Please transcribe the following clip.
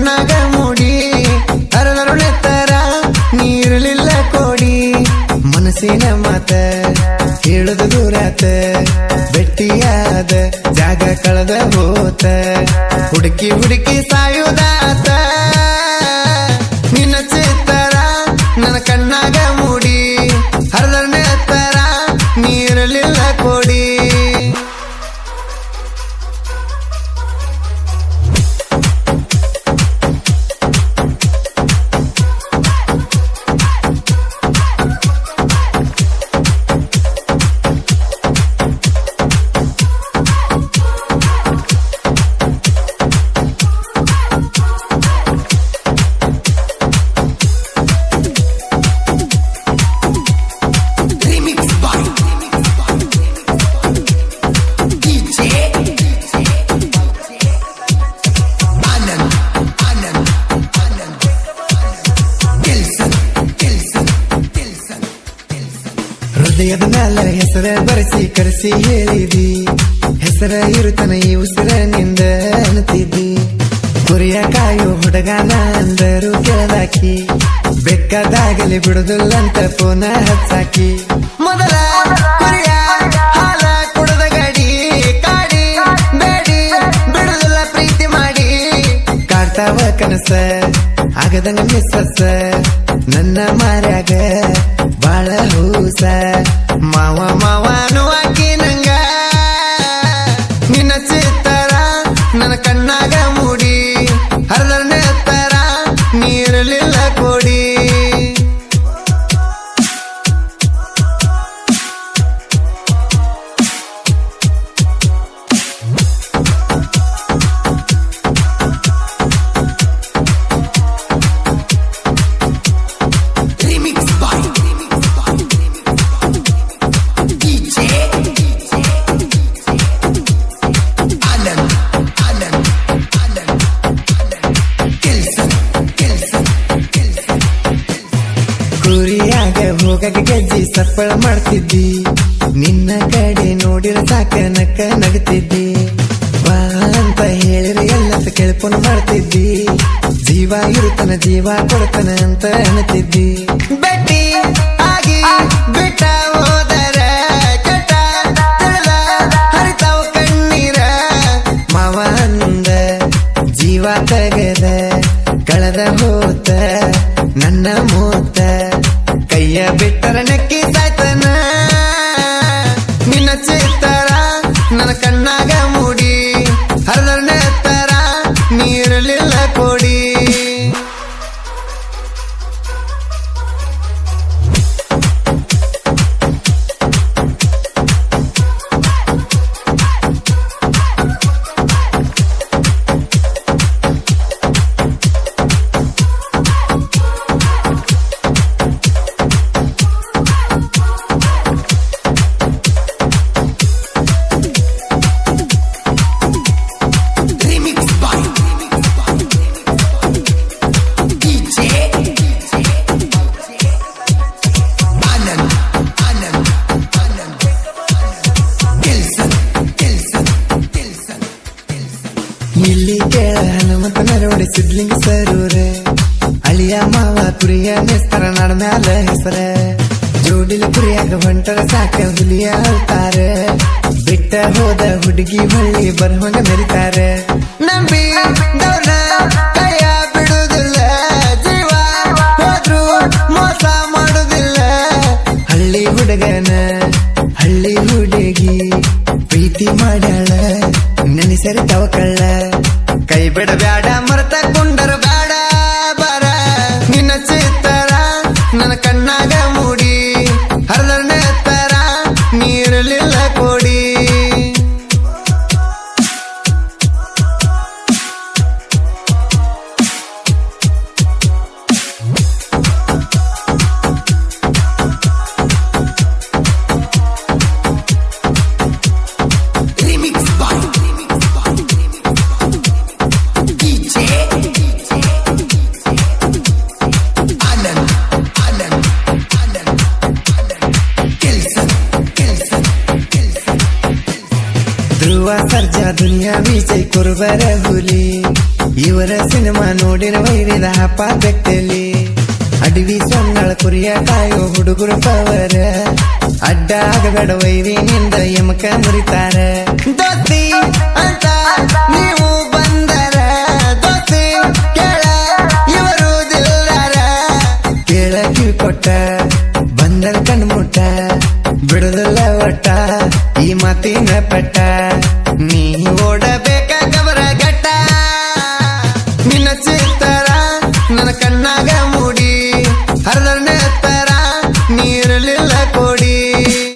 ಕಣ್ಣಾಗ ಮೂಡಿ ಅರಳರುಳೆತ್ತರ ನೀರಲಿಲ್ಲ ಕೋಡಿ ಮನಸ್ಸಿನ ಮಾತ ಹೇಳದು ದೂರಾತ ಬೆಟ್ಟಿಯಾದ ಜಾಗ ಕಳೆದ ಹೋತ ಹುಡುಕಿ ಹುಡುಕಿ ಸಾಯುದಾತ ನಿನ್ನ ಚಿತ್ತರ ನನ್ನ ಕಣ್ಣಾಗ ಮೂಡಿ ಹರದರ್ನೆತ್ತರ ನೀರಲಿಲ್ಲ ಕೋಡಿ Remix by DJ Anand Anand Anand Kelson Kelson Kelson ಹೃದಯದ ಮ್ಯಾಲ ಹೆಸರ ಬರೆಸಿ ಕರೆಸಿ ಹೇಳಿದಿ ಹೆಸರ ಇರುತನ ಈ ಉಸಿರ ನಿಂದ ಅನ್ತಿದ್ದಿ ಕುರಿಯ ಕಾಯು ಹುಡುಗನ ಅಂದರು ಕೆಳದಾಕಿ ಬೆಕ್ಕದಾಗಲಿ ಬಿಡುದಿಲ್ಲಂತ ಫೋನ ಹಚ್ಚಾಕಿ ಮೊದಲ ಕುರಿಯ ಹಾಲ ಕುಡದ ಗಡಿ ಕಾಡಿ ಬೇಡಿ ಬಿಡುದಿಲ್ಲ ಪ್ರೀತಿ ಮಾಡಿ ಕಾಡ್ತಾವ ಕನಸ ಆಗದಂಗ ಮಿಸ್ಸಸ ನನ್ನ ಮಾರ್ಯಾಗ ಬಾಳ ಹೂಸ ಮಾವ ಮಾವ ಅನ್ನುವಾಕಿ ನಂಗ ನಿನ್ನ ಚಿತ್ತರ ನನ್ನ ಕಣ್ಣಾಗ ಮೂಡಿ ಹರದರ್ನೆ ತರ ನೀರಲಿಲ್ಲ ಕೋಡಿ Remix by DJ Anand Anand Anand Kelson Kelson Kelson ಕುರಿಯಾಗ ಹೋಗಕ ಗೆಜ್ಜಿ ಸಪ್ಪಳ ಮಾಡ್ತಿದ್ದಿ ನಿನ್ನ ಕಡೆ ನೋಡಿರ ಸಾಕ ನಕ್ಕ ನಗತಿದ್ದಿ ಬಾ ಅಂತ ಹೇಳಿರಿ ಎಲ್ಲ ಕೆಳಪನ ಮಾಡ್ತಿದ್ದಿ ಜೀವ ಇರುತ್ತನ ಜೀವ ಕೊಡ್ತನ ಅಂತ ಅನ್ನತಿದ್ದಿ ಬೆಟ್ಟಿ ಆಗಿ ಬಿಟ್ಟ ಹೋದರ ಕೆಟ್ಟ ತಿಳಿದ ಹರಿತಾವ ಕಣ್ಣೀರ ಮಾವ ಅಂದ ಜೀವ ತೆಗೆದ ಕಳೆದ ಹೋತ ನನ್ನ ಮೂತ ಕೈಯ ಬಿಟ್ಟರ ನೆಕ್ಕಿ ಸಾಯ್ತನ ನಿನ್ನ ಚಿತ್ತರ ನನ್ನ ಕಣ್ಣಾಗ ಮೂಡಿ ಹರದರ್ನೆ ತರ ನೀರಲಿಲ್ಲ ಕೋಡಿ Remix by DJ Anand Anand Anand Kelson Kelson Kelson ಇಲ್ಲಿ ಕೇಳ ಹನುಮಂತನ ರೋಡಿ ಸಿದ್ಲಿಂಗ ಸರೂರ ಅಳಿಯ ಮಾವ ಕುರಿಯ ನೆಸ್ತರ ನಡ ಮ್ಯಾಲ ಹೆಸರ ಜೋಡಿಲ ಕುರಿಯಾಗ ಹೊಂಟರ ಸಾಕ ಹುಲಿಯ ಅಳ್ತಾರ ಬಿಟ್ಟ ಹೋದ ಹುಡುಗಿ ಹೊಳ್ಳಿ ಬರುವಂಗ ಮೆರಿತಾರ ನಂಬಿ ದೌರ್ನ ಕೈಯ ಬಿಡುದಿಲ್ಲ ಜೀವ ಹೋದ್ರು ಮೋಸ ಮಾಡುದಿಲ್ಲ ಹಳ್ಳಿ ಹುಡುಗನ ಹಳ್ಳಿ ಹುಡುಗಿ ಪ್ರೀತಿ ಮಾಡ್ಯಾಳ ನೆನೆಸರಿ ತವ ಕಳ್ಳ ಕೈ ಬಿಡಬ್ಯಾಡ ಮರತ ಕುಂಡರು ಬ್ಯಾಡ ಬರ ನಿನ್ನ ಚಿತ್ತರ ನನ್ನ ಕಣ್ಣಾಗ ಮೂಡಿ ಹರದರ್ನೆ ತರ ನೀರಲಿಲ್ಲ ಕೋಡಿ Remix by DJ Anand Anand Anand Kelson Kelson Kelson ಧ್ರುವ ಸರ್ಜಾ ದುನಿಯಾ ವಿಜಯ್ ಕುರುಬರ ಹುಲಿ ಇವರ ಸಿನಿಮಾ ನೋಡಿನ ವೈರಿದ ಹಪ್ಪ ಬೆಟ್ಟಲಿ ಅಡವಿ ಸೊನ್ನಳ ಕುರಿಯ ಕಾಯೋ ಹುಡುಗರು ಪವರ ಅಡ್ಡ ಆಗಬೇಡ ವೈರಿನಿಂದ ಯಮಕ ಮುರಿತಾರ ದೋಸ್ತಿ ಅಂತ ನೀವು ಬಂದರ ದೋಸ್ತಿ ಕೇಳ ಇವರು ದಿಲ್ಲಾರ ಕೇಳ ಕಿವಿ ಕೊಟ್ಟ ಬಂದರ ಕಣ್ಮುಟ್ಟ ಬಿಡುದಿಲ್ಲ ಒಟ್ಟ ಈ ಮಾತಿನ ಪಟ್ಟ